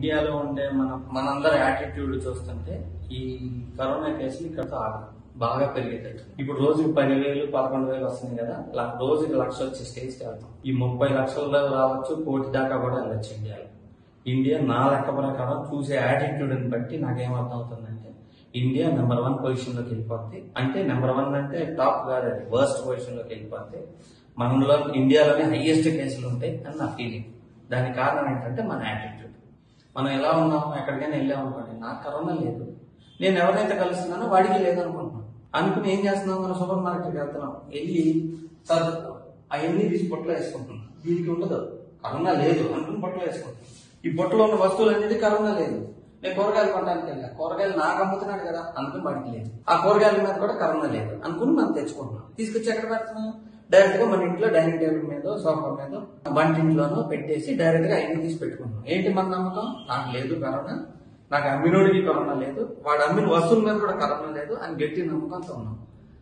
ఇండియాలో ఉండే మన మనందరి యాటిట్యూడ్ చూస్తుంటే ఈ కరోనా కేసులు ఇక్కడ ఆగదు. బాగా పెరిగేటట్టు ఇప్పుడు రోజుకి పదివేలు పదకొండు వేలు వస్తున్నాయి కదా ఇలా రోజుకి లక్ష వచ్చే స్టేజ్కి వెళ్తాం ఈ ముప్పై లక్షల్లో రావచ్చు కోటి దాకా కూడా వెళ్ళొచ్చు ఇండియాలో ఇండియా నా లెక్క ప్రకారం చూసే యాటిట్యూడ్ని బట్టి నాకేమర్థం అవుతుందంటే ఇండియా నెంబర్ వన్ పొజిషన్ లోకి వెళ్ళిపోద్ది అంటే నెంబర్ వన్ అంటే టాప్ కాదు అది వర్స్ట్ పొజిషన్ లోకి వెళ్ళిపోద్ది మనలో ఇండియాలోనే హైయెస్ట్ కేసులు ఉంటాయి అని నా ఫీలింగ్ దానికి కారణం ఏంటంటే మన యాటిట్యూడ్ మనం ఎలా ఉన్నాం ఎక్కడికైనా వెళ్ళాం అనుకోండి నాకు కరోనా లేదు నేను ఎవరైతే కలుస్తున్నానో వాడికి లేదనుకుంటున్నాం అనుకుని ఏం చేస్తున్నాం మనం సూపర్ మార్కెట్కి వెళ్తున్నాం వెళ్ళి చదువుతాం అవన్నీ తీసి పొట్టలో వేసుకుంటున్నాం దీనికి ఉండదు కరోనా లేదు అనుకుని పొట్టలో వేసుకుంటాం ఈ పొట్టలో ఉన్న వస్తువులన్నిటి కరోనా లేదు నేను కూరగాయలు కొనడానికి వెళ్ళా కూరగాయలు నాకు అమ్ముతున్నాడు కదా అనుకుని వాడికి లేదు ఆ కూరగాయల మీద కూడా కరోనా లేదు అనుకుని మనం తెచ్చుకుంటున్నాం తీసుకొచ్చి ఎక్కడ పెడుతున్నాం డైరెక్ట్ గా మన ఇంట్లో డైనింగ్ టేబుల్ మీద సోఫా మీద వంటింట్లోనో పెట్టేసి డైరెక్ట్ గా అన్ని తీసి పెట్టుకుంటున్నాం ఏంటి మన నమ్మకం నాకు లేదు కరోనా నాకు అమ్మినోడికి కరోనా లేదు వాడు అమ్మిన వస్తువుల మీద కూడా కరోనా లేదు అని గట్టి నమ్మకంతో ఉన్నాం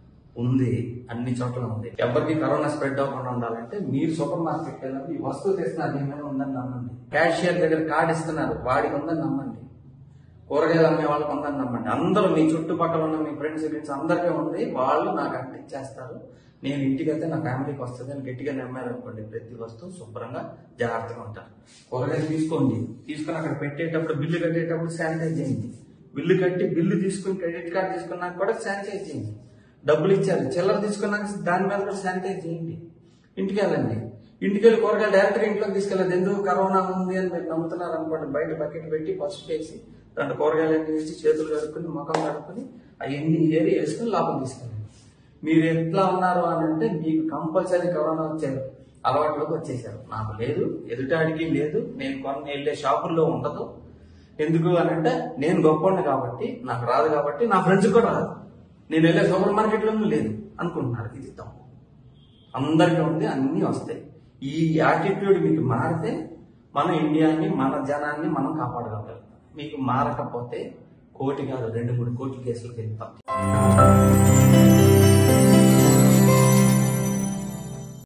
ఉంది అన్ని చోట్ల ఉంది ఎవరికి కరోనా స్ప్రెడ్ అవ్వకుండా ఉండాలంటే మీరు సూపర్ మార్కెట్ వెళ్ళినప్పుడు ఈ వస్తువు తెస్తున్నారు దీని మీద ఉందని నమ్మండి క్యాషియర్ దగ్గర కార్డు ఇస్తున్నారు వాడికి ఉందని నమ్మండి కూరగాయలు అమ్మే వాళ్ళకి ఉందని నమ్మండి అందరూ మీ చుట్టుపక్కల ఉన్న మీ ఫ్రెండ్స్ ఫ్రెండ్స్ అందరికీ ఉంది వాళ్ళు నాకు అంటించేస్తారు నేను ఇంటికి వెళ్తే నా ఫ్యామిలీకి వస్తుంది అని గట్టిగా నమ్మారనుకోండి ప్రతి వస్తువు శుభ్రంగా జాగ్రత్తగా ఉంటారు కూరగాయలు తీసుకోండి తీసుకుని అక్కడ పెట్టేటప్పుడు బిల్లు కట్టేటప్పుడు శానిటైజ్ చేయండి బిల్లు కట్టి బిల్లు తీసుకుని క్రెడిట్ కార్డు తీసుకున్నాక కూడా శానిటైజ్ చేయండి డబ్బులు ఇచ్చారు చిల్లర తీసుకున్నాక దాని మీద కూడా శానిటైజ్ చేయండి ఇంటికి వెళ్ళండి ఇంటికి వెళ్ళి కూరగాయలు డైరెక్ట్గా ఇంట్లోకి తీసుకెళ్ళదు ఎందుకు కరోనా ఉంది అని మీరు నమ్ముతున్నారు అనుకోండి బయట బకెట్ పెట్టి పసుపు వేసి రెండు కూరగాయలు అన్ని వేసి చేతులు కడుక్కుని ముఖం కడుక్కుని అవన్నీ ఏరి వేసుకుని లోపల తీసుకెళ్ళండి మీరు ఎట్లా ఉన్నారు అని అంటే మీకు కంపల్సరీ కరోనా వచ్చారు అలవాట్లోకి వచ్చేసారు నాకు లేదు ఎదుటాడికి లేదు నేను కొన్న వెళ్ళే షాపుల్లో ఉండదు ఎందుకు అని అంటే నేను గొప్పండి కాబట్టి నాకు రాదు కాబట్టి నా ఫ్రెండ్స్ కూడా రాదు నేను వెళ్ళే సూపర్ మార్కెట్లోనూ లేదు అనుకుంటున్నారు ఇది తప్పు అందరికీ ఉంది అన్నీ వస్తాయి ఈ యాటిట్యూడ్ మీకు మారితే మన ఇండియాని మన జనాన్ని మనం కాపాడగలుగుతాం మీకు మారకపోతే కోటి కాదు రెండు మూడు కోట్ల కేసులకు వెళ్తాం